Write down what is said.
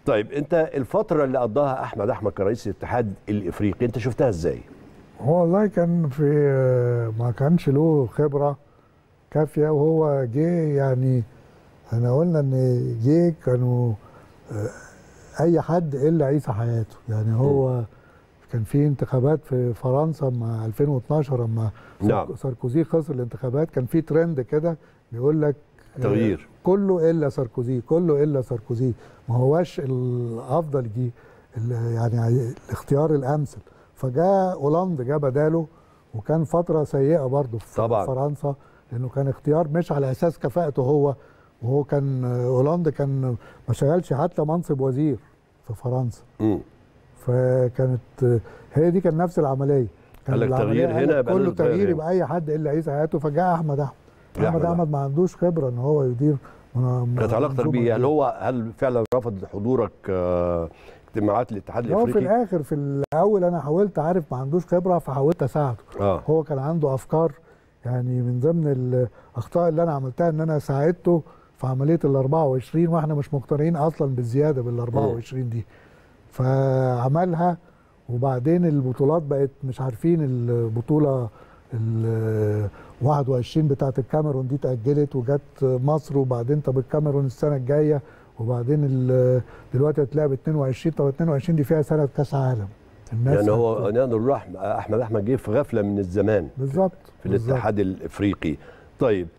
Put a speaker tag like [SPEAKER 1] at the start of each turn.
[SPEAKER 1] طيب انت الفتره اللي قضاها احمد احمد كرئيس الاتحاد الافريقي انت شفتها ازاي
[SPEAKER 2] هو والله كان في ما كانش له خبره كافيه وهو جه يعني احنا قلنا ان جه كانوا آه، اي حد الا عيسى حياته يعني هو كان في انتخابات في فرنسا مع 2012 لما
[SPEAKER 1] نعم.
[SPEAKER 2] ساركوزي خسر الانتخابات كان في ترند كده بيقول لك آه،
[SPEAKER 1] تغيير.
[SPEAKER 2] كله الا ساركوزي كله الا ساركوزي ما هواش الافضل دي ال- يعني الاختيار الامثل فجاء هولندا جه بداله وكان فتره سيئه برضه في
[SPEAKER 1] طبعاً.
[SPEAKER 2] فرنسا لانه كان اختيار مش على اساس كفاءته هو وهو كان هولندا كان ما شغلش حتى منصب وزير في فرنسا
[SPEAKER 1] مم.
[SPEAKER 2] فكانت هي دي كان نفس العمليه كان
[SPEAKER 1] قال لك
[SPEAKER 2] العملية
[SPEAKER 1] تغيير
[SPEAKER 2] قال
[SPEAKER 1] هنا
[SPEAKER 2] لك
[SPEAKER 1] يبقى
[SPEAKER 2] كله
[SPEAKER 1] لازم تغيير
[SPEAKER 2] تغيير
[SPEAKER 1] هنا.
[SPEAKER 2] يبقى اي حد الا عيسى حياته فجاء احمد احمد
[SPEAKER 1] يا
[SPEAKER 2] احمد
[SPEAKER 1] أحمد
[SPEAKER 2] احمد ما عندوش خبره ان هو يدير من-
[SPEAKER 1] كانت علاقتك
[SPEAKER 2] منظومة
[SPEAKER 1] بيه هل
[SPEAKER 2] كبيرة.
[SPEAKER 1] هو هل فعلا رفض حضورك آه، اجتماعات الاتحاد
[SPEAKER 2] هو في
[SPEAKER 1] الافريقي
[SPEAKER 2] الاخر في الاول انا حاولت عارف ما عندوش خبره فحاولت اساعده
[SPEAKER 1] اه
[SPEAKER 2] هو كان عنده افكار يعني من ضمن الاخطاء اللي انا عملتها ان انا ساعدته في عمليه ال 24 واحنا مش مقتنعين اصلا بالزياده بال 24 دي فعملها وبعدين البطولات بقت مش عارفين البطوله ال 21 بتاعه الكاميرون دي اتاجلت وجت مصر وبعدين طب الكاميرون السنه الجايه وبعدين ال- دلوقتي هتلعب 22 طب 22 دي فيها سنه كاس عالم الناس
[SPEAKER 1] يعني هو
[SPEAKER 2] هت-
[SPEAKER 1] نقدر نقول أحم- احمد احمد جه في غفله من الزمان
[SPEAKER 2] بالظبط
[SPEAKER 1] في
[SPEAKER 2] بالظبط.
[SPEAKER 1] الاتحاد الافريقي طيب